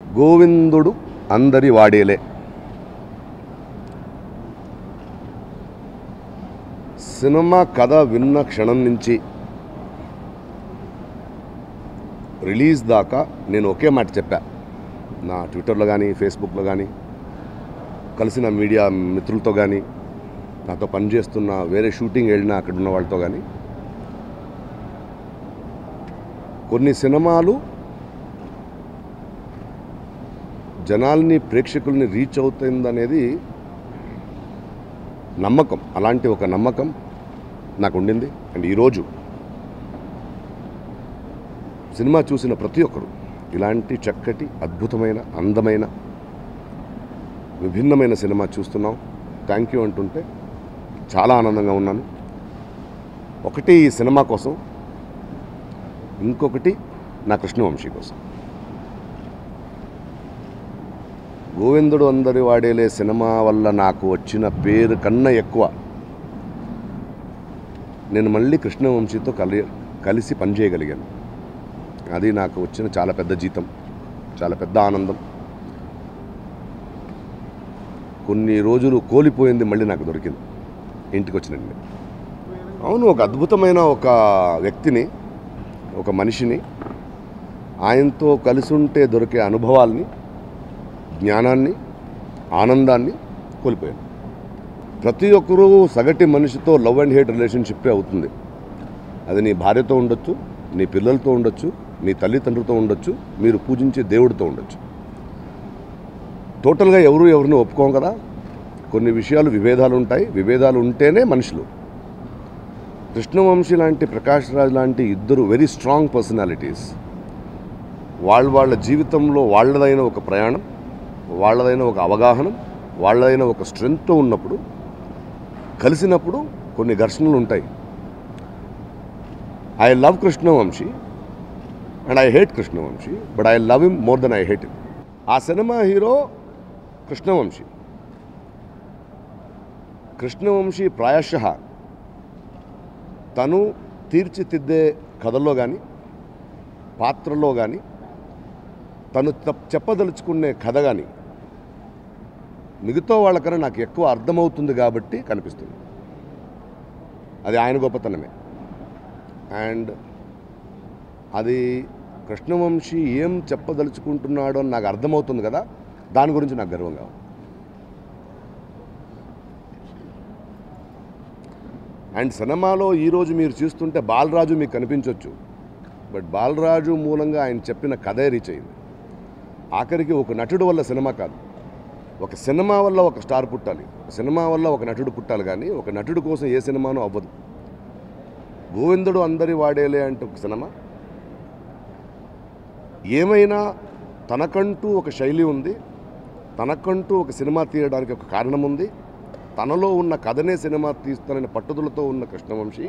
గోవిందుడు అందరి వాడేలే సినిమా కథ విన్న క్షణం నుంచి రిలీజ్ దాకా నేను ఒకే మాట చెప్పా నా ట్విట్టర్లో కానీ ఫేస్బుక్లో కానీ కలిసిన మీడియా మిత్రులతో కానీ నాతో పనిచేస్తున్న వేరే షూటింగ్ వెళ్ళిన అక్కడ ఉన్న వాళ్ళతో కానీ కొన్ని సినిమాలు జనాల్ని ప్రేక్షకుల్ని రీచ్ అవుతుందనేది నమ్మకం అలాంటి ఒక నమ్మకం నాకు ఉండింది అండ్ ఈరోజు సినిమా చూసిన ప్రతి ఒక్కరు ఇలాంటి చక్కటి అద్భుతమైన అందమైన విభిన్నమైన సినిమా చూస్తున్నాం థ్యాంక్ యూ అంటుంటే చాలా ఆనందంగా ఉన్నాను ఒకటి ఈ సినిమా కోసం ఇంకొకటి నా కృష్ణవంశీ కోసం గోవిందుడు అందరి వాడేలే సినిమా వల్ల నాకు వచ్చిన పేరు కన్నా ఎక్కువ నేను మళ్ళీ కృష్ణవంశీతో కలి కలిసి పనిచేయగలిగాను అది నాకు వచ్చిన చాలా పెద్ద జీతం చాలా పెద్ద ఆనందం కొన్ని రోజులు కోల్పోయింది మళ్ళీ నాకు దొరికింది ఇంటికి వచ్చినండి అవును ఒక అద్భుతమైన ఒక వ్యక్తిని ఒక మనిషిని ఆయనతో కలిసి ఉంటే దొరికే అనుభవాల్ని జ్ఞానాన్ని ఆనందాన్ని కోల్పోయాను ప్రతి ఒక్కరూ సగటి మనిషితో లవ్ అండ్ హేట్ రిలేషన్షిప్పే అవుతుంది అది నీ భార్యతో ఉండొచ్చు నీ పిల్లలతో ఉండొచ్చు మీ తల్లిదండ్రులతో ఉండొచ్చు మీరు పూజించే దేవుడితో ఉండొచ్చు టోటల్గా ఎవరు ఎవరిని ఒప్పుకోం కదా కొన్ని విషయాలు విభేదాలు ఉంటాయి విభేదాలు ఉంటేనే మనుషులు కృష్ణవంశీ లాంటి ప్రకాష్ రాజ్ లాంటి ఇద్దరు వెరీ స్ట్రాంగ్ పర్సనాలిటీస్ వాళ్ళ వాళ్ళ జీవితంలో వాళ్ళదైన ఒక ప్రయాణం వాళ్ళదైన ఒక అవగాహన వాళ్ళదైన ఒక స్ట్రెంగ్త్తో ఉన్నప్పుడు కలిసినప్పుడు కొన్ని ఘర్షణలు ఉంటాయి I love Krishna Vamsi and I hate Krishna Vamsi but I love him more than I hate him ఆ సినిమా హీరో కృష్ణవంశీ కృష్ణవంశీ ప్రాయశ తను తీర్చిదిద్దే కథల్లో కానీ పాత్రలో కానీ తను తప్- చెప్పదలుచుకునే కథ కానీ మిగతా వాళ్ళకన్నా నాకు ఎక్కువ అర్థమవుతుంది కాబట్టి కనిపిస్తుంది అది ఆయన గొప్పతనమే అండ్ అది కృష్ణవంశీ ఏం చెప్పదలుచుకుంటున్నాడో అని నాకు అర్థమవుతుంది కదా దాని గురించి నాకు గర్వంగా ఉంది అండ్ సినిమాలో ఈరోజు మీరు చూస్తుంటే బాలరాజు మీకు కనిపించవచ్చు బట్ బాలరాజు మూలంగా ఆయన చెప్పిన కథే రీచ్ అయింది ఆఖరికి ఒక నటుడు వల్ల సినిమా కాదు ఒక సినిమా వల్ల ఒక స్టార్ పుట్టాలి సినిమా వల్ల ఒక నటుడు పుట్టాలి కానీ ఒక నటుడు కోసం ఏ సినిమానూ అవ్వదు గోవిందుడు అందరి వాడేలే అంటే ఒక సినిమా ఏమైనా తనకంటూ ఒక శైలి ఉంది తనకంటూ ఒక సినిమా తీయడానికి ఒక కారణం ఉంది తనలో ఉన్న కథనే సినిమా తీస్తానని పట్టుదలతో ఉన్న కృష్ణవంశీ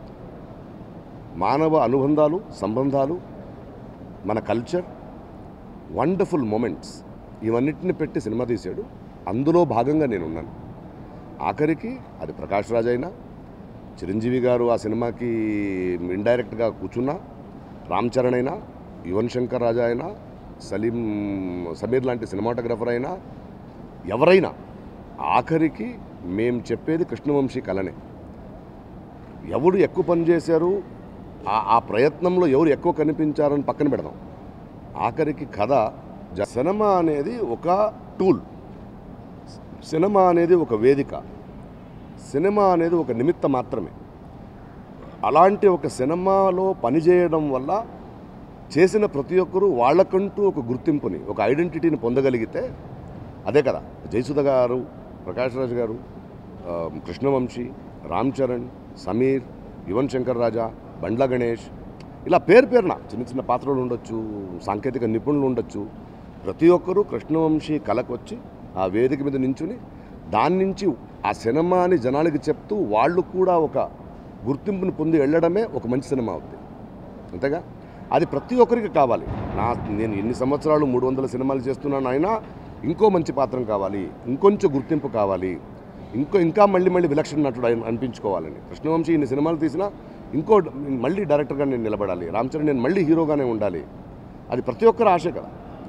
మానవ అనుబంధాలు సంబంధాలు మన కల్చర్ వండర్ఫుల్ మూమెంట్స్ ఇవన్నిటిని పెట్టి సినిమా తీశాడు అందులో భాగంగా నేను ఉన్నాను ఆఖరికి అది ప్రకాష్ రాజ్ అయినా చిరంజీవి గారు ఆ సినిమాకి ఇండైరెక్ట్గా కూర్చున్నా రామ్ చరణ్ అయినా యువన్ శంకర్ రాజా అయినా సలీం సమీర్ లాంటి సినిమాటోగ్రఫర్ అయినా ఎవరైనా ఆఖరికి మేము చెప్పేది కృష్ణవంశీ కళనే ఎవరు ఎక్కువ పని చేశారు ఆ- ఆ ప్రయత్నంలో ఎవరు ఎక్కువ కనిపించారని పక్కన పెడదాం ఆఖరికి కథ జ- సినిమా అనేది ఒక టూల్ సినిమా అనేది ఒక వేదిక సినిమా అనేది ఒక నిమిత్త మాత్రమే అలాంటి ఒక సినిమాలో పనిచేయడం వల్ల చేసిన ప్రతి ఒక్కరూ వాళ్ళకంటూ ఒక గుర్తింపుని ఒక ఐడెంటిటీని పొందగలిగితే అదే కదా జయసుధ గారు ప్రకాష్ రాజ్ గారు ఆ, కృష్ణవంశీ రామ్ చరణ్ సమీర్ యువన్ శంకర్ రాజా బండ్ల గణేష్ ఇలా పేరు పేరున చిన్న చిన్న పాత్రలు ఉండొచ్చు సాంకేతిక నిపుణులు ఉండొచ్చు ప్రతి ఒక్కరూ కృష్ణవంశీ కళకు వచ్చి ఆ వేదిక మీద నించుని దాని నుంచి ఆ సినిమాని జనాలకి చెప్తూ వాళ్ళు కూడా ఒక గుర్తింపుని పొంది వెళ్ళడమే ఒక మంచి సినిమా అవుతుంది అంతేగా అది ప్రతి ఒక్కరికి కావాలి నా నేను ఎన్ని సంవత్సరాలు మూడు వందల సినిమాలు చేస్తున్నాను అయినా ఇంకో మంచి పాత్రం కావాలి ఇంకొంచెం గుర్తింపు కావాలి ఇంకో ఇంకా మళ్ళీ మళ్ళీ విలక్షణ నటుడు అయి- అనిపించుకోవాలని కృష్ణవంశీ ఇన్ని సినిమాలు తీసినా ఇంకో మళ్ళీ డైరెక్టర్గా నేను నిలబడాలి రామ్ చరణ్ నేను మళ్ళీ హీరోగానే ఉండాలి అది ప్రతి ఒక్కరి ఆశ కదా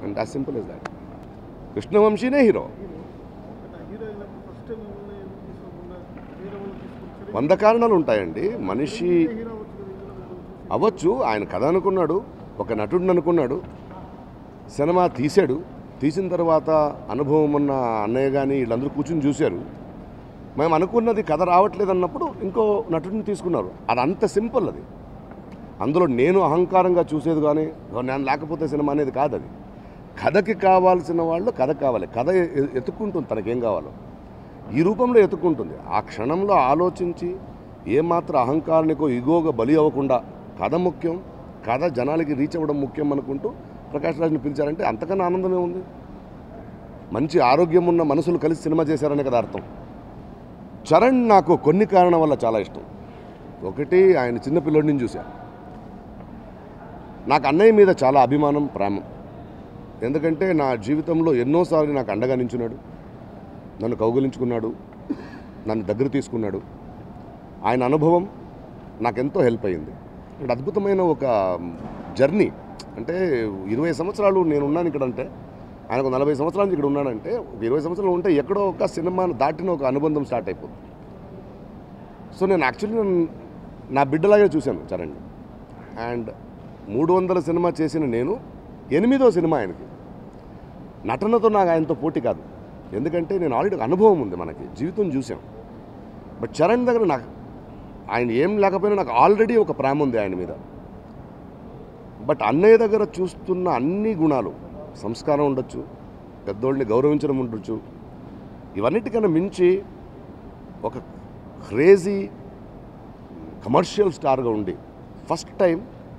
and as simple is that కృష్ణవంశీనే హీరో హీరో అయినప్పుడు ఫస్ట్ టైం మిమ్మల్ని ఎందుకు తీసుకోకుండా వేరే వాళ్ళు తీసుకొచ్చారు వంద కారణాలు ఉంటాయండి మనిషి హీరో అవ్వచ్చు కదా ఇందులో మిమ్మల్ని చూసి అవ్వచ్చు ఆయన కథ అనుకున్నాడు ఒక నటుడిని అనుకున్నాడు సినిమా తీశాడు తీసిన తర్వాత అనుభవం ఉన్న అన్నయ్య కానీ వీళ్ళందరూ కూర్చుని చూశారు మేము అనుకున్నది కథ రావట్లేదు అన్నప్పుడు ఇంకో నటుడిని తీసుకున్నారు అది అంత సింపుల్ అది అందులో నేను అహంకారంగా చూసేది కానీ నేను లేకపోతే సినిమా అనేది కాదు అది కథకి కావాల్సిన వాళ్ళు కథ కావాలి కథ ఎ- ఎత్తుక్కుంటుంది తనకేం కావాలో ఈ రూపంలో ఎత్తుక్కుంటుంది ఆ క్షణంలో ఆలోచించి ఏమాత్రం అహంకారానికో ఇగోగా బలి అవ్వకుండా కథ ముఖ్యం కథ జనాలకి రీచ్ అవ్వడం ముఖ్యం అనుకుంటూ ప్రకాష్ రాజ్ని పిలిచారంటే అంతకన్నా ఆనందమే ఉంది మంచి ఆరోగ్యం ఉన్న మనసులు కలిసి సినిమా చేశారనే కదా అర్థం చరణ్ నాకు కొన్ని కారణం వల్ల చాలా ఇష్టం ఒకటి ఆయన చిన్నపిల్లడి నుంచి చూశా నాకు అన్నయ్య మీద చాలా అభిమానం ప్రేమ ఎందుకంటే నా జీవితంలో ఎన్నోసార్లు నాకు అండగా నించున్నాడు నన్ను కౌగిలించుకున్నాడు నన్ను దగ్గర తీసుకున్నాడు ఆయన అనుభవం నాకెంతో హెల్ప్ అయ్యింది ఇక్కడ అద్భుతమైన ఒక జర్నీ అంటే ఇరవై సంవత్సరాలు నేను ఉన్నాను ఇక్కడ అంటే ఆయన ఒక నలభై సంవత్సరాల నుంచి ఇక్కడ ఉన్నాడంటే ఒక ఇరవై సంవత్సరాలు ఉంటే ఎక్కడో ఒక సినిమాను దాటిన ఒక అనుబంధం స్టార్ట్ అయిపోతుంది సో నేను యాక్చువల్లీ నా బిడ్డలాగే చూశాను చరణ్ అండ్ మూడు వందల సినిమా చేసిన నేను ఎనిమిదో సినిమా ఆయనకి నటనతో నాకు ఆయనతో పోటీ కాదు ఎందుకంటే నేను ఆల్రెడీ ఒక అనుభవం ఉంది మనకి జీవితం చూసాం బట్ చరణ్ దగ్గర నాకు ఆయన ఏం లేకపోయినా నాకు ఆల్రెడీ ఒక ప్రేమ ఉంది ఆయన మీద బట్ అన్నయ్య దగ్గర చూస్తున్న అన్ని గుణాలు సంస్కారం ఉండొచ్చు పెద్దోళ్ళని గౌరవించడం ఉండొచ్చు ఇవన్నిటికన్నా మించి ఒక క్రేజీ కమర్షియల్ స్టార్గా ఉండి ఫస్ట్ టైం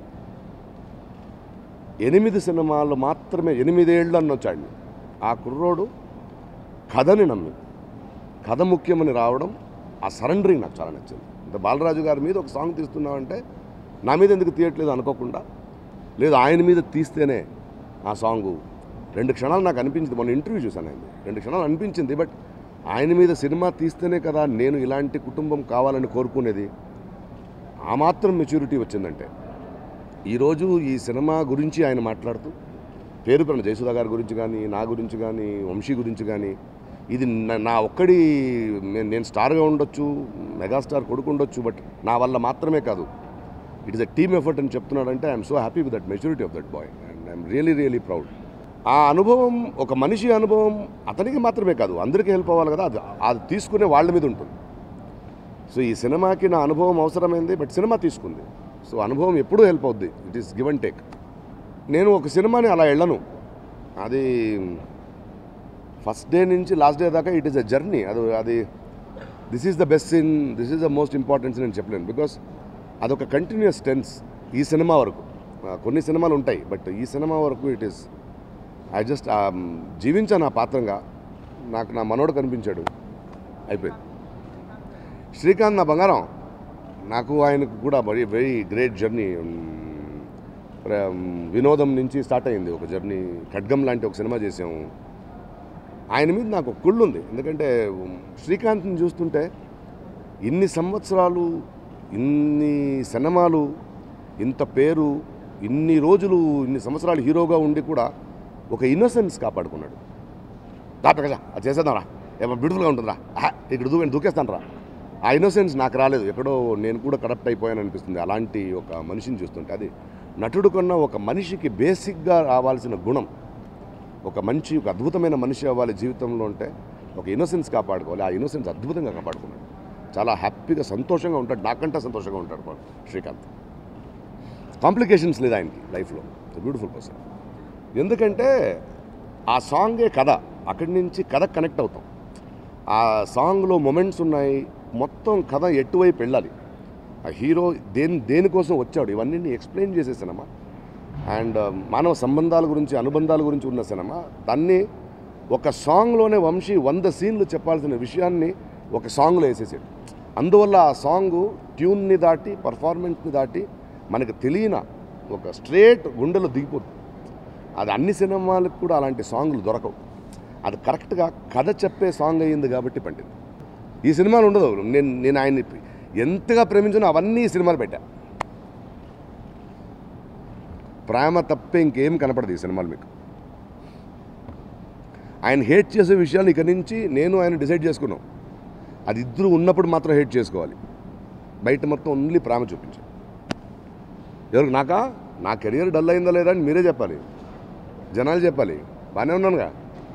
ఎనిమిది సినిమాలు మాత్రమే ఎనిమిదేళ్ళు అనొచ్చాడు ఆ కుర్రోడు కథని నమ్మి కథ ముఖ్యమని రావడం ఆ సరెండరింగ్ నాకు చాలా నచ్చింది అంటే బాలరాజు గారి మీద ఒక సాంగ్ తీస్తున్నామంటే నా మీద ఎందుకు తీయట్లేదు అనుకోకుండా లేదు ఆయన మీద తీస్తేనే ఆ సాంగు రెండు క్షణాలు నాకు అనిపించింది మొన్న ఇంటర్వ్యూ చూశాను ఆయన రెండు క్షణాలు అనిపించింది బట్ ఆయన మీద సినిమా తీస్తేనే కదా నేను ఇలాంటి కుటుంబం కావాలని కోరుకునేది ఆ మాత్రం మెచ్యూరిటీ వచ్చిందంటే ఈరోజు ఈ సినిమా గురించి ఆయన మాట్లాడుతూ పేరు పెరిగిన జయసుధా గారి గురించి కానీ నా గురించి కానీ వంశీ గురించి కానీ ఇది నా- నా ఒక్కడి నేను- నేను స్టార్గా ఉండొచ్చు మెగాస్టార్ కొడుకు ఉండొచ్చు బట్ నా వల్ల మాత్రమే కాదు it is a team effort అని చెప్తున్నాడంటే I'm so happy with that maturity of that boy and I'm really really proud ఆ అనుభవం ఒక మనిషి అనుభవం అతనికి మాత్రమే కాదు అందరికీ హెల్ప్ అవ్వాలి కదా అది అది తీసుకునే వాళ్ళ మీద ఉంటుంది సో ఈ సినిమాకి నా అనుభవం అవసరమైంది బట్ సినిమా తీసుకుంది సో అనుభవం ఎప్పుడూ హెల్ప్ అవుద్ది it is give and take నేను ఒక సినిమాని అలా వెళ్ళను అది ఫస్ట్ డే నుంచి లాస్ట్ డే దాకా ఇట్ ఈస్ అ జర్నీ అది అది this is the best scene this is the most important scene అని చెప్పలేను బికాస్ అదొక కంటిన్యూస్ టెన్స్ ఈ సినిమా వరకు ఆ, కొన్ని సినిమాలు ఉంటాయి బట్ ఈ సినిమా వరకు ఇట్ ఈస్ ఐ జస్ట్ జీవించాను ఆ పాత్రంగా నాకు నా మనోడు కనిపించాడు అయిపోయింది శ్రీకాంత్ నా బంగారం నాకు ఆయనకు కూడా వెరీ వెరీ గ్రేట్ జర్నీ వినోదం నుంచి స్టార్ట్ అయింది ఒక జర్నీ ఖడ్గం లాంటి ఒక సినిమా చేసాము ఆయన మీద నాకు ఒక కుళ్ళు ఉంది ఎందుకంటే ఉమ్, శ్రీకాంత్ని చూస్తుంటే ఇన్ని సంవత్సరాలు ఇన్ని సినిమాలు ఇంత పేరు ఇన్ని రోజులు ఇన్ని సంవత్సరాలు హీరోగా ఉండి కూడా ఒక ఇన్నోసెన్స్ కాపాడుకున్నాడు రా ప్రకాశ అది చేసేద్దాం రా ఏమో బ్యూటిఫుల్గా ఉంటుందిరా ఆహా, ఇక్కడ దూ దూకేస్తాను రా ఆ ఇన్నోసెన్స్ నాకు రాలేదు ఎక్కడో నేను కూడా కరప్ట్ అయిపోయాను అనిపిస్తుంది అలాంటి ఒక మనిషిని చూస్తుంటే అది నటుడు కన్నా ఒక మనిషికి బేసిక్గా రావాల్సిన గుణం ఒక మంచి ఒక అద్భుతమైన మనిషి అవ్వాలి జీవితంలో ఉంటే ఒక ఇన్నోసెన్స్ కాపాడుకోవాలి ఆ ఇన్నోసెన్స్ అద్భుతంగా కాపాడుకున్నాడు చాలా హ్యాపీగా సంతోషంగా ఉంటాడు నాకంటే సంతోషంగా ఉంటాడు వాడు, శ్రీకాంత్ కాంప్లికేషన్స్ లేదు ఆయనకి లైఫ్లో బ్యూటిఫుల్ పర్సన్ ఎందుకంటే ఆ సాంగే కథ అక్కడి నుంచి కథ కనెక్ట్ అవుతాం ఆ సాంగ్లో మొమెంట్స్ ఉన్నాయి మొత్తం కథ ఎటువైపు వెళ్ళాలి ఆ హీరో దేని దేనికోసం వచ్చాడు ఇవన్నీ ఎక్స్ప్లెయిన్ చేసే సినిమా అండ్ మానవ సంబంధాల గురించి అనుబంధాల గురించి ఉన్న సినిమా దాన్ని ఒక సాంగ్లోనే వంశీ వంద సీన్లు చెప్పాల్సిన విషయాన్ని ఒక సాంగ్లో వేసేసాడు అందువల్ల ఆ సాంగ్ ట్యూన్ని దాటి పర్ఫార్మెన్స్ని దాటి మనకు తెలియన ఒక స్ట్రేట్ గుండెలో దిగిపోతుంది అది అన్ని సినిమాలకు కూడా అలాంటి సాంగ్లు దొరకవు అది కరెక్ట్గా కథ చెప్పే సాంగ్ అయ్యింది కాబట్టి పండింది ఈ సినిమాలు ఉండదు నేను నేను ఆయన్ని ఎంతగా ప్రేమించానో అవన్నీ ఈ సినిమాలు పెట్టా ప్రేమ తప్పే ఇంకేం కనపడదు ఈ సినిమాలు మీకు ఆయన హేట్ చేసే విషయాలు ఇక నుంచి నేను ఆయన డిసైడ్ చేసుకున్నాం అది ఇద్దరు ఉన్నప్పుడు మాత్రం హేట్ చేసుకోవాలి బయట మొత్తం ఓన్లీ ప్రేమ చూపించాలి ఎవరికి నాకా నా కెరియర్ డల్ అయిందా లేదా అని మీరే చెప్పాలి జనాలు చెప్పాలి బాగానే ఉన్నానుగా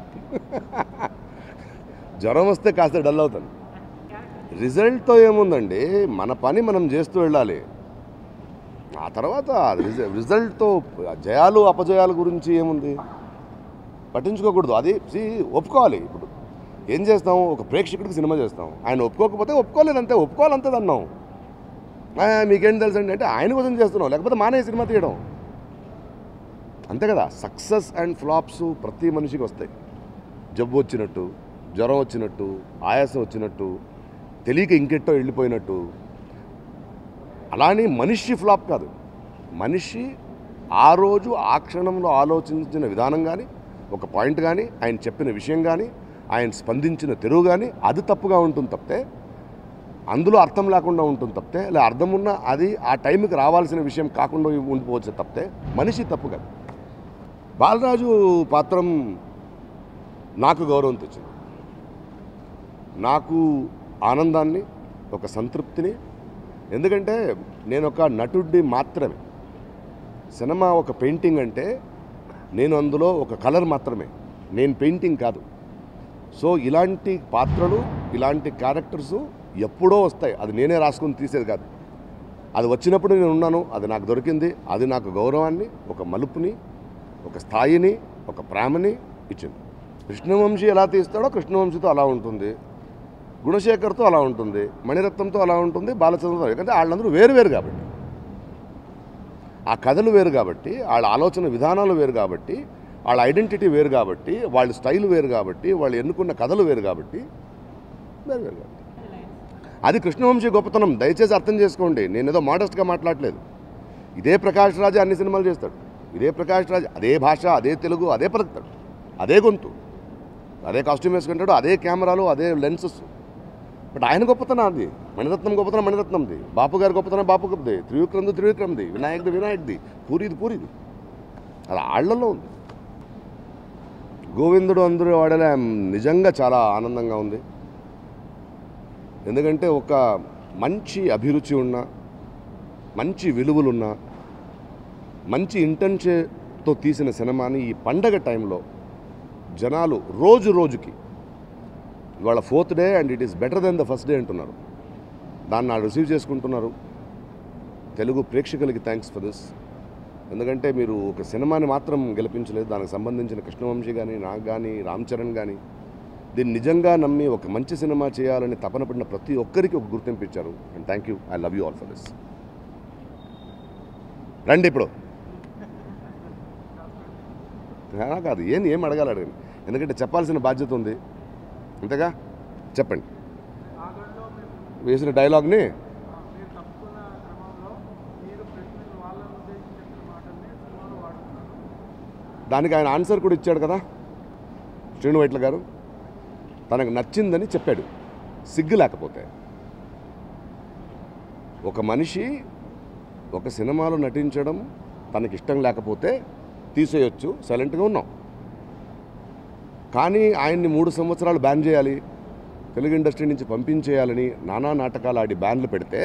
జ్వరం వస్తే కాస్త డల్ అవుతాను రిజల్ట్తో ఏముందండి మన పని మనం చేస్తూ వెళ్ళాలి ఆ తర్వాత రిజ- రిజల్ట్తో జయాలు అపజయాల గురించి ఏముంది పట్టించుకోకూడదు అది see, ఒప్పుకోవాలి ఇప్పుడు ఏం చేస్తాం ఒక ప్రేక్షకుడికి సినిమా చేస్తాం ఆయన ఒప్పుకోకపోతే ఒప్పుకోలేదు అంతే ఒప్పుకోవాలంతే అన్నాం "ఆ, మీకేం తెలుసు అండి అంటే ఆయన కోసం చేస్తున్నాం లేకపోతే మానే సినిమా తీయడం అంతే కదా సక్సెస్ అండ్ ఫ్లాప్స్ ప్రతి మనిషికి వస్తాయి జబ్బు వచ్చినట్టు జ్వరం వచ్చినట్టు ఆయాసం వచ్చినట్టు తెలియక ఇంకెట్టో వెళ్ళిపోయినట్టు అలానే మనిషి ఫ్లాప్ కాదు మనిషి ఆ రోజు ఆ క్షణంలో ఆలోచించిన విధానం కానీ ఒక పాయింట్ కానీ ఆయన చెప్పిన విషయం కానీ ఆయన స్పందించిన తెరువు కానీ అది తప్పుగా ఉంటుంది తప్పితే అందులో అర్థం లేకుండా ఉంటుంది తప్పితే లేదా అర్థం ఉన్న అది ఆ టైంకి రావాల్సిన విషయం కాకుండా ఉండిపోవచ్చు తప్పితే మనిషి తప్పు కాదు బాలరాజు పాత్రం నాకు గౌరవం తెచ్చింది నాకు ఆనందాన్ని ఒక సంతృప్తిని ఎందుకంటే నేను ఒక నటుడి మాత్రమే సినిమా ఒక పెయింటింగ్ అంటే నేను అందులో ఒక కలర్ మాత్రమే నేను పెయింటింగ్ కాదు సో ఇలాంటి పాత్రలు ఇలాంటి క్యారెక్టర్స్ ఎప్పుడో వస్తాయి అది నేనే రాసుకొని తీసేది కాదు అది వచ్చినప్పుడు నేను ఉన్నాను అది నాకు దొరికింది అది నాకు గౌరవాన్ని ఒక మలుపుని ఒక స్థాయిని ఒక ప్రేమని ఇచ్చింది కృష్ణవంశీ ఎలా తీస్తాడో కృష్ణవంశీతో అలా ఉంటుంది గుణశేఖర్తో అలా ఉంటుంది మణిరత్నంతో అలా ఉంటుంది బాలచంద్రతో ఎందుకంటే వాళ్ళందరూ వేరు వేరు కాబట్టి ఆ కథలు వేరు కాబట్టి వాళ్ళ ఆలోచన విధానాలు వేరు కాబట్టి వాళ్ళ ఐడెంటిటీ వేరు కాబట్టి వాళ్ళ స్టైల్ వేరు కాబట్టి వాళ్ళు ఎన్నుకున్న కథలు వేరు కాబట్టి వేరు వేరు కాబట్టి అది కృష్ణవంశీ గొప్పతనం దయచేసి అర్థం చేసుకోండి నేను ఏదో మోడస్ట్గా మాట్లాడలేదు ఇదే ప్రకాష్ రాజు అన్ని సినిమాలు చేస్తాడు ఇదే ప్రకాష్ రాజు అదే భాష అదే తెలుగు అదే పలుకుతాడు అదే గొంతు అదే కాస్ట్యూమ్ వేసుకుంటాడు అదే కెమెరాలు అదే లెన్సెస్ బట్ ఆయన గొప్పతనం అది మణిరత్నం గొప్పతనం మణిరత్నంది బాపు గారి గొప్పతనం బాపు గొప్పది త్రివిక్రమ్ది త్రివిక్రమ్ది వినాయకుడి వినాయకుడి పూరిది పూరిది అది ఆళ్లలో ఉంది గోవిందుడు అందరూ వాడలే నిజంగా చాలా ఆనందంగా ఉంది ఎందుకంటే ఒక మంచి అభిరుచి ఉన్న మంచి విలువలున్న మంచి ఇంటెన్షన్తో తీసిన సినిమాని ఈ పండగ టైంలో జనాలు రోజు రోజుకి ఇవాళ fourth day and it is better than the first day అంటున్నారు దాన్ని వాళ్ళు రిసీవ్ చేసుకుంటున్నారు తెలుగు ప్రేక్షకులకి థ్యాంక్స్ ఫర్ దిస్ ఎందుకంటే మీరు ఒక సినిమాని మాత్రం గెలిపించలేదు దానికి సంబంధించిన కృష్ణవంశీ కానీ నాకు కానీ రామ్ చరణ్ కానీ దీన్ని నిజంగా నమ్మి ఒక మంచి సినిమా చేయాలని తపన పడిన ప్రతి ఒక్కరికి ఒక గుర్తింపు ఇచ్చారు and thank you I love you all for this రండి ఇప్పుడు అలా కాదు ఏం ఏం అడగాలి అడగండి ఎందుకంటే చెప్పాల్సిన బాధ్యత ఉంది అంతేగా చెప్పండి ఆగంలో మేము వేసిన డైలాగ్ని ఆ, మీరు తప్పుకున్న క్రమంలో మీరు ప్రశ్నలు వాళ్ళని ఉద్దేశించి చెప్పిన మాటల్ని సినిమాలో వాడుతున్నారు దానికి ఆయన ఆన్సర్ కూడా ఇచ్చాడు కదా శ్రీను వైట్ల గారు తనకు నచ్చిందని చెప్పాడు సిగ్గు లేకపోతే ఒక మనిషి ఒక సినిమాలో నటించడం తనకి ఇష్టం లేకపోతే తీసేయొచ్చు సైలెంట్గా ఉన్నాం కానీ ఆయన్ని మూడు సంవత్సరాలు బ్యాన్ చేయాలి తెలుగు ఇండస్ట్రీ నుంచి పంపించేయాలని నానా నాటకాలు ఆడి బ్యాన్లు పెడితే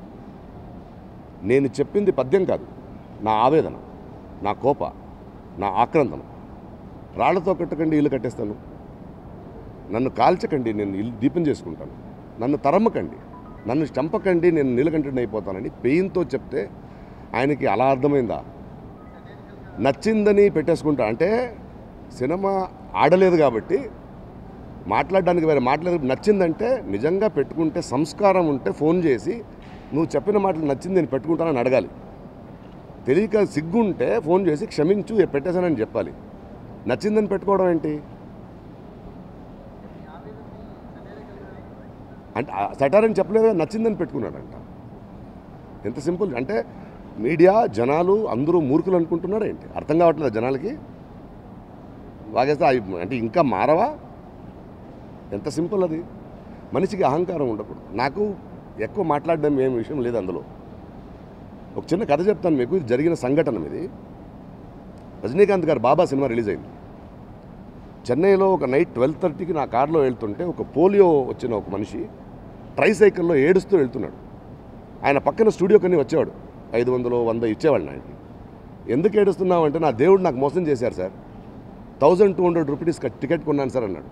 నేను చెప్పింది పద్యం కాదు నా ఆవేదన నా కోప నా ఆక్రందన రాళ్లతో కట్టకండి ఇల్లు కట్టేస్తాను నన్ను కాల్చకండి నేను ఇల్లు దీపం చేసుకుంటాను నన్ను తరమ్మకండి నన్ను చంపకండి నేను నీలకంఠుడిని అయిపోతానని పెయిన్తో చెప్తే ఆయనకి అలా అర్థమైందా నచ్చిందని పెట్టేసుకుంటా అంటే సినిమా ఆడలేదు కాబట్టి మాట్లాడడానికి వేరే మాట్లాడలేదు నచ్చిందంటే నిజంగా పెట్టుకుంటే సంస్కారం ఉంటే ఫోన్ చేసి నువ్వు చెప్పిన మాటలు నచ్చింది నేను పెట్టుకుంటానని అడగాలి తెలియక సిగ్గుంటే ఫోన్ చేసి క్షమించు ఏ పెట్టేశానని చెప్పాలి నచ్చిందని పెట్టుకోవడం ఏంటి అంటే సటార్ అని చెప్పలేదు కదా, నచ్చిందని పెట్టుకున్నాడంట ఎంత సింపుల్ అంటే మీడియా జనాలు అందరూ మూర్ఖులు అనుకుంటున్నారా ఏంటి అర్థం కావట్లేదు జనాలకి వాగేస్తే అవి అంటే ఇంకా మారవా ఎంత సింపుల్ అది మనిషికి అహంకారం ఉండకూడదు నాకు ఎక్కువ మాట్లాడడం ఏం విషయం లేదు అందులో ఒక చిన్న కథ చెప్తాను మీకు ఇది జరిగిన సంఘటన ఇది రజనీకాంత్ గారు బాబా సినిమా రిలీజ్ అయింది చెన్నైలో ఒక నైట్ ట్వెల్వ్ థర్టీకి నా కార్లో వెళ్తుంటే ఒక పోలియో వచ్చిన ఒక మనిషి ట్రైసైకిల్లో ఏడుస్తూ వెళ్తున్నాడు ఆయన పక్కన స్టూడియోకని వచ్చేవాడు ఐదు వందలు వంద ఇచ్చేవాళ్ళు ఆయనకి ఎందుకు ఏడుస్తున్నావు అంటే నా దేవుడు నాకు మోసం చేశారు sir thousand two hundred rupees ticket కొన్నాను సార్ అన్నాడు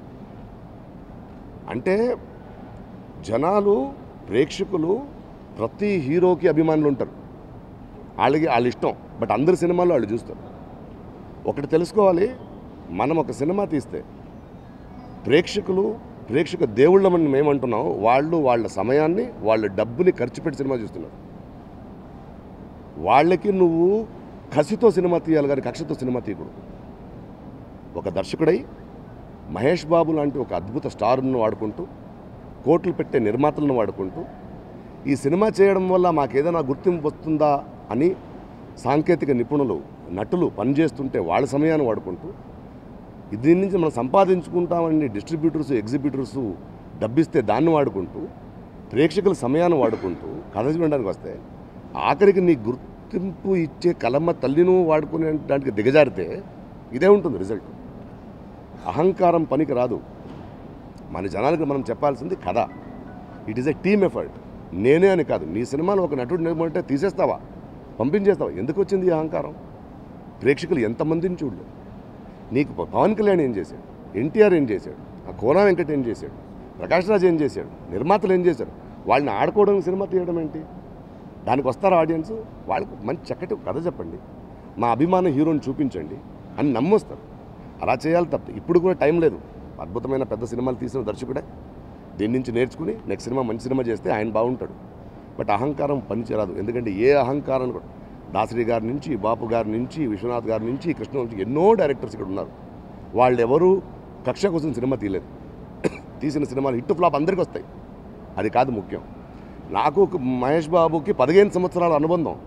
అంటే జనాలు ప్రేక్షకులు ప్రతి హీరోకి అభిమానులు ఉంటారు వాళ్ళకి వాళ్ళ ఇష్టం బట్ అందరి సినిమాల్లో వాళ్ళు చూస్తారు ఒకటి తెలుసుకోవాలి మనం ఒక సినిమా తీస్తే ప్రేక్షకులు ప్రేక్షక దేవుళ్ళమని మేమంటున్నాం వాళ్ళు వాళ్ళ సమయాన్ని వాళ్ళ డబ్బుని ఖర్చు పెట్టి సినిమా చూస్తున్నారు వాళ్ళకి నువ్వు కసితో సినిమా తీయాలి కానీ కక్షతో సినిమా తీయకూడదు ఒక దర్శకుడై మహేష్ బాబు లాంటి ఒక అద్భుత స్టార్ను వాడుకుంటూ కోట్లు పెట్టే నిర్మాతలను వాడుకుంటూ ఈ సినిమా చేయడం వల్ల మాకేదైనా గుర్తింపు వస్తుందా అని సాంకేతిక నిపుణులు నటులు పనిచేస్తుంటే వాళ్ళ సమయాన్ని వాడుకుంటూ దీని నుంచి మనం సంపాదించుకుంటామని డిస్ట్రిబ్యూటర్స్ ఎగ్జిబ్యూటర్స్ డబ్బిస్తే దాన్ని వాడుకుంటూ ప్రేక్షకుల సమయాన్ని వాడుకుంటూ కథ చూడడానికి వస్తే ఆఖరికి నీ గుర్తింపు ఇచ్చే కలమ్మ తల్లిను వాడుకునే దానికి దిగజారితే ఇదే ఉంటుంది రిజల్ట్ అహంకారం పనికి రాదు మన జనాలకు మనం చెప్పాల్సింది కథ it is a team effort నేనే అని కాదు నీ సినిమాలో ఒక నటుడు నిలబడితే తీసేస్తావా పంపించేస్తావా ఎందుకు వచ్చింది ఈ అహంకారం ప్రేక్షకులు ఎంతమందిని చూడలేదు నీకు ప- పవన్ కళ్యాణ్ ఏం చేశాడు ఎన్టీఆర్ ఏం చేశాడు ఆ కోనా వెంకట్ ఏం చేశాడు ప్రకాష్ రాజ్ ఏం చేశాడు నిర్మాతలు ఏం చేశారు వాళ్ళని ఆడుకోవడానికి సినిమా తీయడం ఏంటి దానికి వస్తారా ఆడియన్స్ వాళ్ళకు మంచి చక్కటి కథ చెప్పండి మా అభిమాన హీరోని చూపించండి అని నమ్మొస్తారు అలా చేయాలి తప్ప ఇప్పుడు కూడా టైం లేదు అద్భుతమైన పెద్ద సినిమాలు తీసిన దర్శకుడే దీని నుంచి నేర్చుకుని నెక్స్ట్ సినిమా మంచి సినిమా చేస్తే ఆయన బాగుంటాడు బట్ అహంకారం పనిచేయరాదు ఎందుకంటే ఏ అహంకారం కూడా దాసరి గారి నుంచి బాపు గారి నుంచి విశ్వనాథ్ గారి నుంచి కృష్ణ నుంచి ఎన్నో డైరెక్టర్స్ ఇక్కడ ఉన్నారు వాళ్ళు ఎవరు కక్ష కోసం సినిమా తీయలేదు తీసిన సినిమాలు హిట్ ఫ్లాప్ అందరికీ వస్తాయి అది కాదు ముఖ్యం నాకు ఒక మహేష్ బాబుకి పదిహేను సంవత్సరాల అనుబంధం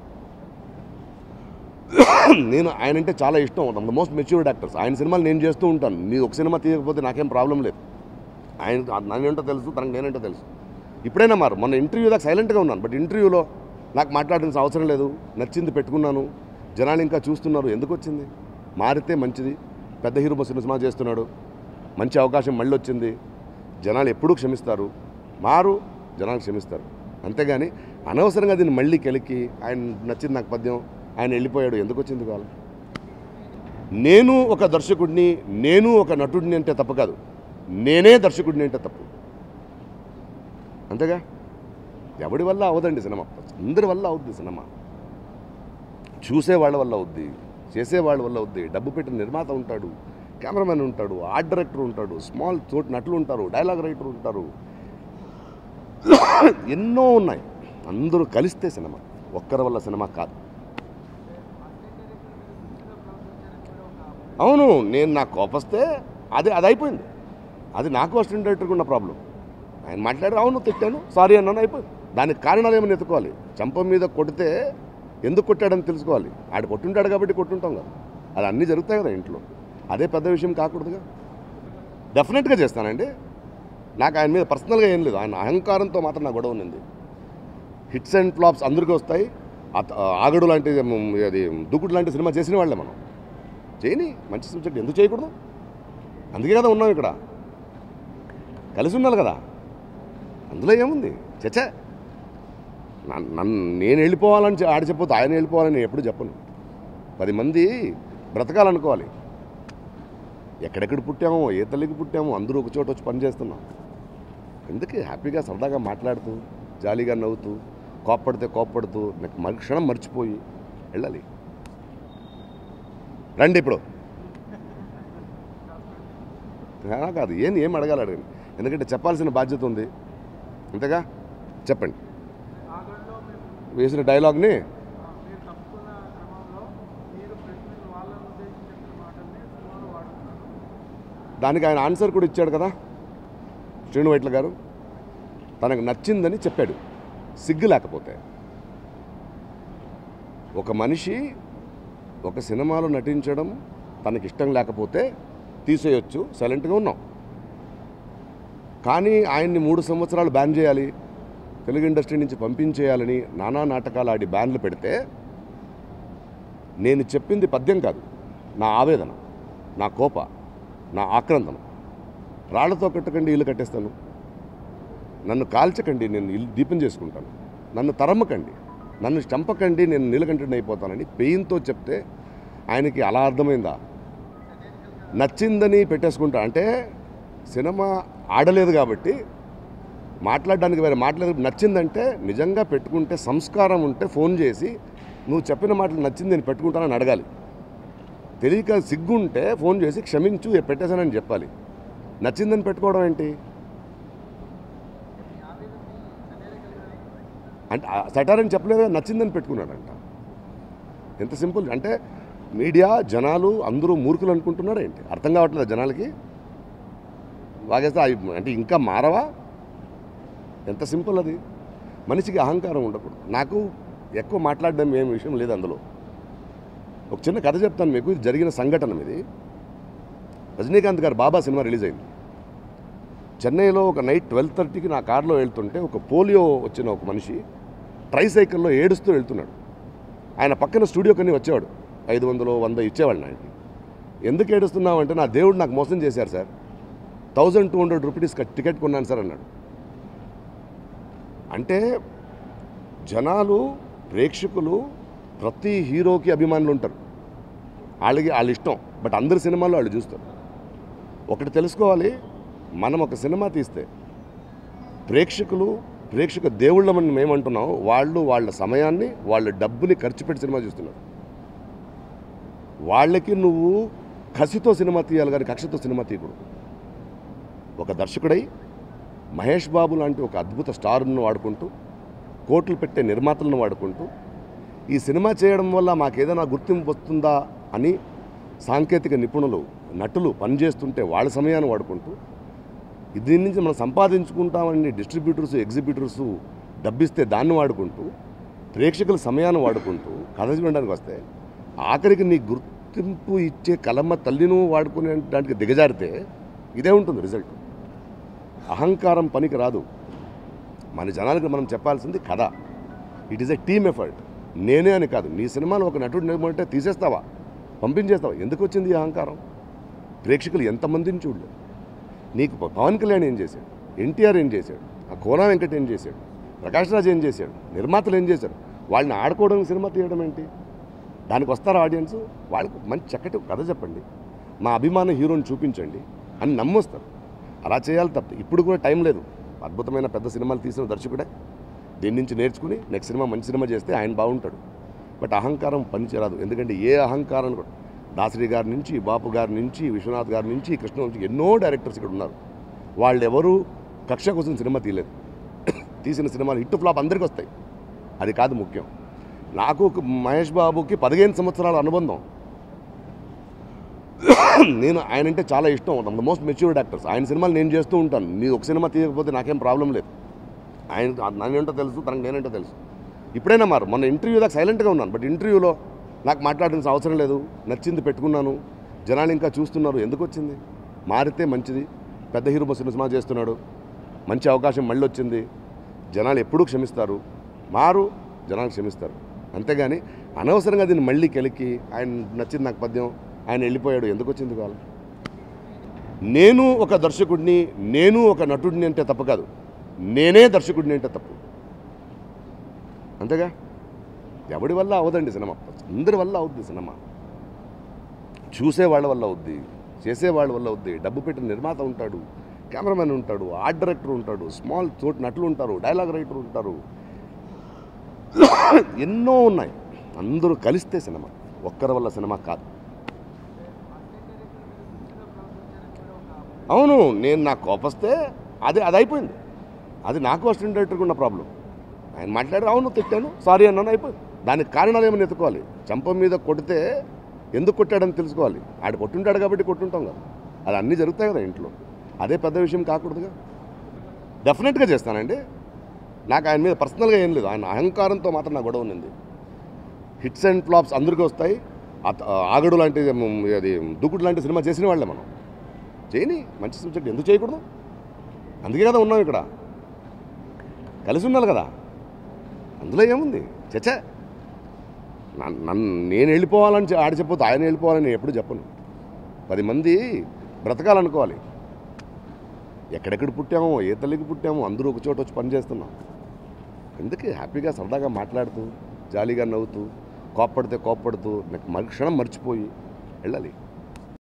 నేను ఆయన అంటే చాలా ఇష్టం ద మోస్ట్ మెచ్యూర్డ్ యాక్టర్స్ ఆయన సినిమాలు నేను చేస్తూ ఉంటాను నీ ఒక సినిమా తీయకపోతే నాకేం ప్రాబ్లం లేదు ఆయన నేనేంటో తెలుసు తనకు నేనేంటో తెలుసు ఇప్పుడైనా మారు మొన్న ఇంటర్వ్యూ దాకా సైలెంట్గా ఉన్నాను బట్ ఇంటర్వ్యూలో నాకు మాట్లాడాల్సిన అవసరం లేదు నచ్చింది పెట్టుకున్నాను జనాలు ఇంకా చూస్తున్నారు ఎందుకు వచ్చింది మారితే మంచిది పెద్ద హీరో బస్సు సినిమా చేస్తున్నాడు మంచి అవకాశం మళ్ళీ వచ్చింది జనాలు ఎప్పుడూ క్షమిస్తారు మారు జనాలు క్షమిస్తారు అంతేగాని అనవసరంగా దీన్ని మళ్ళీ కెలికి ఆయన నచ్చింది నాకు పద్యం ఆయన వెళ్ళిపోయాడు ఎందుకు వచ్చింది కావాలి నేను ఒక దర్శకుడిని నేను ఒక నటుడిని అంటే తప్పు కాదు నేనే దర్శకుడిని అంటే తప్పు అంతేగా ఎవడి వల్ల అవదండి సినిమా అందరి వల్ల అవుద్ది సినిమా చూసే వాళ్ళ వల్ల అవుద్ది చేసే వాళ్ళ వల్ల అవుద్ది డబ్బు పెట్టిన నిర్మాత ఉంటాడు కెమెరామెన్ ఉంటాడు ఆర్ట్ డైరెక్టర్ ఉంటాడు స్మాల్ తోటి నటులు ఉంటారు డైలాగ్ రైటర్ ఉంటారు ఎన్నో ఉన్నాయి అందరూ కలిస్తే సినిమా ఒక్కరి వల్ల సినిమా కాదు అవును నేను నాకు కోపస్తే అది అది అయిపోయింది అది నాకు అసిస్టెంట్ డైరెక్టర్కి ఉన్న ప్రాబ్లం ఆయన మాట్లాడారు అవును తిట్టాను సారీ అన్నాను అయిపోయింది దానికి కారణాలు ఏమైనా ఎత్తుకోవాలి చంప మీద కొడితే ఎందుకు కొట్టాడని తెలుసుకోవాలి ఆడు కొట్టుంటాడు కాబట్టి కొట్టుంటాం కదా అది అన్నీ జరుగుతాయి కదా ఇంట్లో అదే పెద్ద విషయం కాకూడదుగా డెఫినెట్గా చేస్తానండి నాకు ఆయన మీద పర్సనల్గా ఏం లేదు ఆయన అహంకారంతో మాత్రం నా గొడవ ఉంది హిట్స్ అండ్ ఫ్లాప్స్ అందరికీ వస్తాయి అత- ఆగడు లాంటి మ్, అది దూకుడు లాంటి సినిమా చేసిన వాళ్ళే మనం చేయని మంచి సబ్జెక్ట్ ఎందుకు చేయకూడదు అందుకే కదా ఉన్నాం ఇక్కడ కలిసి ఉండాలి కదా అందులో ఏముంది చచ్చా నన్ను నన్ను నేను వెళ్ళిపోవాలని చె- ఆడ చెప్పొద్దు ఆయన వెళ్ళిపోవాలని నేను ఎప్పుడు చెప్పను పది మంది బ్రతకాలనుకోవాలి ఎక్కడెక్కడ పుట్టామో ఏ తల్లికి పుట్టామో అందరూ ఒక చోట వచ్చి పని చేస్తున్నాం ఎందుకు హ్యాపీగా సరదాగా మాట్లాడుతూ జాలీగా నవ్వుతూ కోప్పడితే కోప్పడుతూ నాకు మరి క్షణం మర్చిపోయి వెళ్ళాలి రండి ఇప్పుడు అలా కాదు ఏం ఏం అడగాలి అడగండి ఎందుకంటే చెప్పాల్సిన బాధ్యత ఉంది అంతేగా చెప్పండి ఆగంలో మేము వేసిన డైలాగ్ని ఆ, మీరు తప్పుకున్న క్రమంలో మీరు ప్రెస్ మీట్ వాళ్ళని ఉద్దేశించి చెప్పిన మాటల్ని సినిమాలో వాడుతున్నారు దానికి ఆయన ఆన్సర్ కూడా ఇచ్చాడు కదా శ్రీను వైట్ల గారు తనకు నచ్చిందని చెప్పాడు సిగ్గు లేకపోతే ఒక మనిషి ఒక సినిమాలో నటించడం తనకి ఇష్టం లేకపోతే తీసేయొచ్చు సైలెంట్గా ఉన్నాం కానీ ఆయన్ని మూడు సంవత్సరాలు బ్యాన్ చేయాలి తెలుగు ఇండస్ట్రీ నుంచి పంపించేయాలని నానా నాటకాలు ఆడి బ్యాన్లు పెడితే నేను చెప్పింది పద్యం కాదు నా ఆవేదన నా కోప నా ఆక్రందన రాళ్లతో కట్టకండి ఇల్లు కట్టేస్తాను నన్ను కాల్చకండి నేను ఇల్లు దీపం చేసుకుంటాను నన్ను తరమ్మకండి నన్ను చంపకండి నేను నీలకంఠుడిని అయిపోతానని పెయిన్తో చెప్తే ఆయనకి అలా అర్థమైందా నచ్చిందని పెట్టేసుకుంటా అంటే సినిమా ఆడలేదు కాబట్టి మాట్లాడడానికి వేరే మాట్లాడలేదు నచ్చిందంటే నిజంగా పెట్టుకుంటే సంస్కారం ఉంటే ఫోన్ చేసి నువ్వు చెప్పిన మాటలు నచ్చింది నేను పెట్టుకుంటానని అడగాలి తెలియక సిగ్గుంటే ఫోన్ చేసి క్షమించు ఏ పెట్టేశానని చెప్పాలి నచ్చిందని పెట్టుకోవడం ఏంటి అంటే సటార్ అని చెప్పలేదు కదా, నచ్చిందని పెట్టుకున్నాడంట ఎంత సింపుల్ అంటే మీడియా జనాలు అందరూ మూర్ఖులు అనుకుంటున్నారా ఏంటి అర్థం కావట్లేదు జనాలకి వాగేస్తే అవి- అంటే ఇంకా మారవా ఎంత సింపుల్ అది మనిషికి అహంకారం ఉండకూడదు నాకు ఎక్కువ మాట్లాడడం ఏం విషయం లేదు అందులో ఒక చిన్న కథ చెప్తాను మీకు ఇది జరిగిన సంఘటన ఇది రజనీకాంత్ గారు బాబా సినిమా రిలీజ్ అయింది చెన్నైలో ఒక నైట్ ట్వెల్వ్ థర్టీకి నా కార్లో వెళ్తుంటే ఒక పోలియో వచ్చిన ఒక మనిషి ట్రైసైకిల్లో ఏడుస్తూ వెళ్తున్నాడు ఆయన పక్కన స్టూడియోకని వచ్చేవాడు ఐదు వందలు వంద ఇచ్చేవాళ్ళు ఆయనకి ఎందుకు ఏడుస్తున్నావు అంటే నా దేవుడు నాకు మోసం చేశారు sir thousand two hundred rupees ticket కొన్నాను సార్ అన్నాడు అంటే జనాలు ప్రేక్షకులు ప్రతి హీరోకి అభిమానులు ఉంటారు వాళ్ళకి వాళ్ళ ఇష్టం బట్ అందరి సినిమాల్లో వాళ్ళు చూస్తారు ఒకటి తెలుసుకోవాలి మనం ఒక సినిమా తీస్తే ప్రేక్షకులు ప్రేక్షక దేవుళ్ళమని మేమంటున్నాం వాళ్ళు వాళ్ళ సమయాన్ని వాళ్ళ డబ్బుని ఖర్చు పెట్టి సినిమా చూస్తున్నారు వాళ్ళకి నువ్వు కసితో సినిమా తీయాలి కానీ కక్షతో సినిమా తీయకూడదు ఒక దర్శకుడై మహేష్ బాబు లాంటి ఒక అద్భుత స్టార్ను వాడుకుంటూ కోట్లు పెట్టే నిర్మాతలను వాడుకుంటూ ఈ సినిమా చేయడం వల్ల మాకేదైనా గుర్తింపు వస్తుందా అని సాంకేతిక నిపుణులు నటులు పనిచేస్తుంటే వాళ్ళ సమయాన్ని వాడుకుంటూ దీని నుంచి మనం సంపాదించుకుంటామని డిస్ట్రిబ్యూటర్స్ ఎగ్జిబ్యూటర్స్ డబ్బిస్తే దాన్ని వాడుకుంటూ ప్రేక్షకుల సమయాన్ని వాడుకుంటూ కథ చూడడానికి వస్తే ఆఖరికి నీ గుర్తింపు ఇచ్చే కలమ్మ తల్లిను వాడుకునే దానికి దిగజారితే ఇదే ఉంటుంది రిజల్ట్ అహంకారం పనికి రాదు మన జనాలకు మనం చెప్పాల్సింది కథ it is a team effort నేనే అని కాదు నీ సినిమాలో ఒక నటుడు నిలబడితే తీసేస్తావా పంపించేస్తావా ఎందుకు వచ్చింది ఈ అహంకారం ప్రేక్షకులు ఎంతమందిని చూడలేదు నీకు ప- పవన్ కళ్యాణ్ ఏం చేశాడు ఎన్టీఆర్ ఏం చేశాడు ఆ కోనా వెంకట్ ఏం చేశాడు ప్రకాష్ రాజ్ ఏం చేశాడు నిర్మాతలు ఏం చేశారు వాళ్ళని ఆడుకోవడానికి సినిమా తీయడం ఏంటి దానికి వస్తారా ఆడియన్స్ వాళ్ళకు మంచి చక్కటి కథ చెప్పండి మా అభిమాన హీరోని చూపించండి అని నమ్మొస్తారు అలా చేయాలి తప్ప ఇప్పుడు కూడా టైం లేదు అద్భుతమైన పెద్ద సినిమాలు తీసిన దర్శకుడే దీని నుంచి నేర్చుకుని నెక్స్ట్ సినిమా మంచి సినిమా చేస్తే ఆయన బాగుంటాడు బట్ అహంకారం పనిచేయరాదు ఎందుకంటే ఏ అహంకారం కూడా దాసరి గారి నుంచి బాపు గారి నుంచి విశ్వనాథ్ గారి నుంచి కృష్ణ నుంచి ఎన్నో డైరెక్టర్స్ ఇక్కడ ఉన్నారు వాళ్ళు ఎవరు కక్ష కోసం సినిమా తీయలేదు తీసిన సినిమాలు హిట్ ఫ్లాప్ అందరికీ వస్తాయి అది కాదు ముఖ్యం నాకు ఒక మహేష్ బాబుకి పదిహేను సంవత్సరాల అనుబంధం నేను ఆయన అంటే చాలా ఇష్టం ద మోస్ట్ మెచ్యూర్డ్ యాక్టర్స్ ఆయన సినిమాలు నేను చేస్తూ ఉంటాను నీ ఒక సినిమా తీయకపోతే నాకేం ప్రాబ్లం లేదు ఆయన నేనేంటో తెలుసు తనకు నేనేంటో తెలుసు ఇప్పుడైనా మారు మొన్న ఇంటర్వ్యూ దాకా సైలెంట్గా ఉన్నాను బట్ ఇంటర్వ్యూలో నాకు మాట్లాడాల్సిన అవసరం లేదు నచ్చింది పెట్టుకున్నాను జనాలు ఇంకా చూస్తున్నారు ఎందుకు వచ్చింది మారితే మంచిది పెద్ద హీరో బస్సు సినిమా చేస్తున్నాడు మంచి అవకాశం మళ్ళీ వచ్చింది జనాలు ఎప్పుడూ క్షమిస్తారు మారు జనాలు క్షమిస్తారు అంతేగాని అనవసరంగా దీన్ని మళ్ళీ కెలికి ఆయన నచ్చింది నాకు పద్యం ఆయన వెళ్ళిపోయాడు ఎందుకు వచ్చింది కావాలి నేను ఒక దర్శకుడిని నేను ఒక నటుడిని అంటే తప్పు కాదు నేనే దర్శకుడిని అంటే తప్పు అంతేగా ఎవడి వల్ల అవదండి సినిమా అందరి వల్ల అవుద్ది సినిమా చూసే వాళ్ళ వల్ల అవుద్ది చేసే వాళ్ళ వల్ల అవుద్ది డబ్బు పెట్టిన నిర్మాత ఉంటాడు కెమెరామెన్ ఉంటాడు ఆర్ట్ డైరెక్టర్ ఉంటాడు స్మాల్ తోటి నటులు ఉంటారు డైలాగ్ రైటర్ ఉంటారు ఎన్నో ఉన్నాయి అందరూ కలిస్తే సినిమా ఒక్కరి వల్ల సినిమా కాదు అవును నేను నాకు కోపస్తే అది అది అయిపోయింది అది నాకు అసిస్టెంట్ డైరెక్టర్కి ఉన్న ప్రాబ్లం ఆయన మాట్లాడారు అవును తిట్టాను సారీ అన్నాను అయిపోయింది దానికి కారణాలు ఏమైనా ఎత్తుకోవాలి చంప మీద కొడితే ఎందుకు కొట్టాడని తెలుసుకోవాలి ఆడు కొట్టుంటాడు కాబట్టి కొట్టుంటాం కదా అది అన్నీ జరుగుతాయి కదా ఇంట్లో అదే పెద్ద విషయం కాకూడదుగా డెఫినెట్గా చేస్తానండి నాకు ఆయన మీద పర్సనల్గా ఏం లేదు ఆయన అహంకారంతో మాత్రం నా గొడవ ఉంది హిట్స్ అండ్ ఫ్లాప్స్ అందరికీ వస్తాయి అత- ఆగడు లాంటి మ్, అది దూకుడు లాంటి సినిమా చేసిన వాళ్ళే మనం చేయని మంచి సబ్జెక్ట్ ఎందుకు చేయకూడదు అందుకే కదా ఉన్నాం ఇక్కడ కలిసి ఉండాలి కదా అందులో ఏముంది చచ్చా నన్ను నేను వెళ్ళిపోవాలని చె- ఆడ చెప్పొద్దు ఆయన వెళ్ళిపోవాలని నేను ఎప్పుడు చెప్పను పది మంది బ్రతకాలనుకోవాలి ఎక్కడెక్కడ పుట్టామో ఏ తల్లికి పుట్టామో అందరూ ఒక చోట వచ్చి పని చేస్తున్నాం ఎందుకు హ్యాపీగా సరదాగా మాట్లాడుతూ జాలీగా నవ్వుతూ కోప్పడితే కోప్పడుతూ నాకు మరుక్షణం మర్చిపోయి వెళ్ళాలి